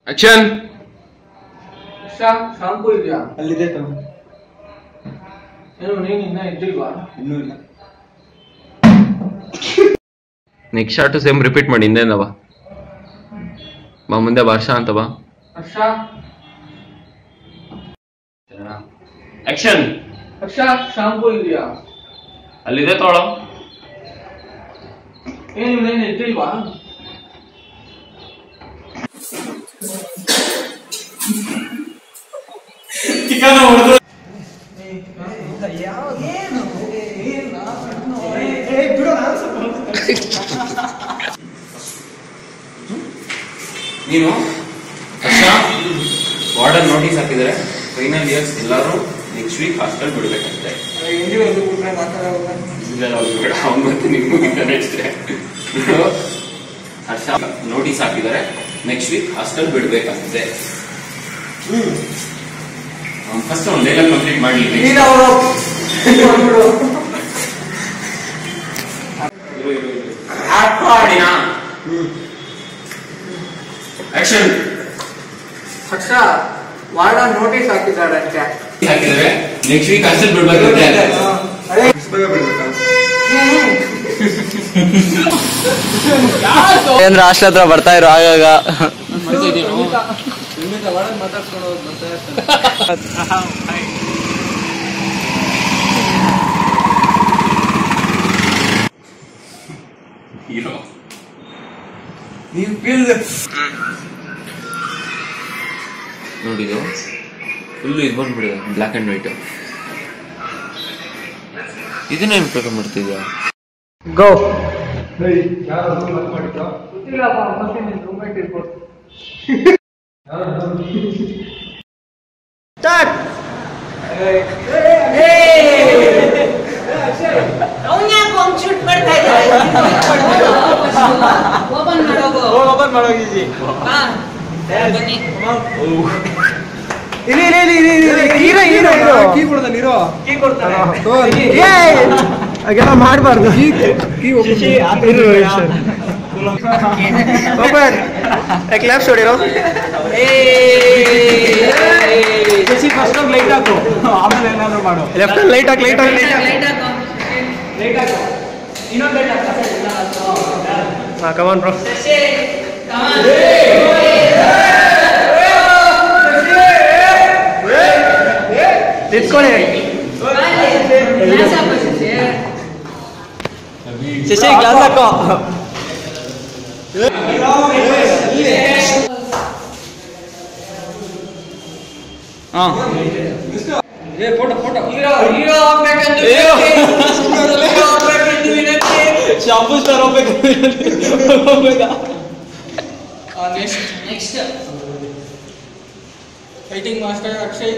action Shah shampoo ಇದೆಯಾ ಅಲ್ಲಿದೆ ತಗೋ ಏನು ನೀನು ಇನ್ನ ಇದ್ದಿಲ್ವಾ ಇನ್ನೂ ಇಲ್ಲ ನೆಕ್ಸ್ಟ್ ಶಾರ್ಟು ಸೇಮ್ ರಿಪೀಟ್ ಮಾಡಿ ಹಿಂದೆಂದ ಬಾ ಬಾ ಮುಂದೆ ಭಾಷಾ ಅಂತ ಬಾ ಹರ್ಷ ಆಕ್ಷನ್ ಹರ್ಷ ಶಾಂಪೂ ಇದೆಯಾ ಅಲ್ಲಿದೆ ತೋಳ ಏನು ನೀನು ಇದ್ದಿಲ್ವಾ ನೀನು ವಾರ್ಡನ್ ನೋಟಿಸ್ ಹಾಕಿದರೆ ಫೈನಲ್ ಇಯರ್ಸ್ ಎಲ್ಲರೂ ನೆಕ್ಸ್ಟ್ ವೀಕ್ ಹಾಸ್ಟೆಲ್ ಬಿಡ್ಬೇಕಂತೆ ಅವ್ನು ಮತ್ತೆ ನಿಮ್ಗೆ ನೆಕ್ಸ್ಟ್ ಹರ್ಷ ನೋಟಿಸ್ ಹಾಕಿದರೆ ನೆಕ್ಸ್ಟ್ ವೀಕ್ ಹಾಸ್ಟೆಲ್ ಬಿಡ್ಬೇಕಂತೆ ಫಸ್ಟ್ ಒಂದು ಡೈಲಾಗ್ ಕಂಪ್ಲೀಟ್ ಮಾಡಲಿ ಆಕ್ಷನ್ ಹರ್ಷ ವಾರ್ಡ ನೋಟಿಸ್ ಹಾಕಿದ್ದಾರಂತೆ ಹಾಕಿದರೆ ನೆಕ್ಸ್ಟ್ ವೀಕ್ ಹಾಸ್ಟೆಲ್ ಬಿಡ್ಬೇಕಂತೆ ಬೇಗ ಬಿಡ್ಬೇಕಾ ಅಂದ್ರೆ ಹಾಸ್ಟೆಲ್ ಹತ್ರ ಬರ್ತಾ ಇರೋ ಆಗಾಗ ಮಾತಾಡ್ಸ್ಕೊಂಡು ಹೋಗಿ ಬರ್ತಾ ಇರ್ತಾನೆ ಹೀರೋ ನೀವು ಫೀಲ್ ನೋಡಿದು ಫುಲ್ ಇದು ಬಂದ್ಬಿಡಿದೆ ಬ್ಲ್ಯಾಕ್ ಅಂಡ್ ವೈಟ್ ಇದನ್ನ ಇಂಪ್ರೂವ್ ಮಾಡ್ತಿದ್ಯಾ ಗೋ ಗೊತ್ತಿಲ್ಲಪ್ಪ ಮತ್ತೆ ನಿನ್ ರೂಮ್ಮೇಟ್ ಇರ್ಬೋದು ಅವನ್ಯಾಕೆ ಒಂದ್ ಶೂಟ್ ಮಾಡ್ತಾ ಇದ್ದಾರೆ ಓಪನ್ ಮಾಡೋಗು ಓಪನ್ ಮಾಡೋಗಿದ್ದಿ ಬಾ ಬನ್ನಿ ಇರಿ ಇರಿ ಇರಿ ಇರಿ ಇರಿ ಹೀರೋ ಹೀರೋ ಹೀರೋ ಕೀ ಕೊಡ್ದ ನೀರು ಹಾಗೆಲ್ಲ ಮಾಡಬಾರ್ದು ಓಪನ್ ಕ್ಲಾಪ್ಸ್ ಹೊಡಿರೋ ಶಶಿ ಫಸ್ಟ್ ಲೈಟ್ ಹಾಕು ಆಮೇಲೆ ಏನಾದ್ರು ಮಾಡು ಲೆಫ್ಟ್ ಲೈಟ್ ಹಾಕಿ ಲೈಟ್ ಹಾಕಿ ಲೈಟ್ ಹಾಕು ಹಾ ಕಮಾನ್ ಬ್ರೋ ಶಶಿ ಕಮಾನ್ ನಿಂತ್ಕೊಳ್ಳಿ ಗ್ಲಾಸ್ ಹಾಕು ಶಶಿ ಶಶಿ ಗ್ಲಾಸ್ ಹಾಕೋ ಹಾ ಹೀರೋ ಹೀರೋ ಆಗ್ಬೇಕಂತ ಹೀರೋ ಆಗ್ಬೇಕಂತ ವಿನಂತಿ ಶಾಂಪೂ ಸ್ಟಾರ್ ಹೋಗ್ಬೇಕು next next fighting master Akshay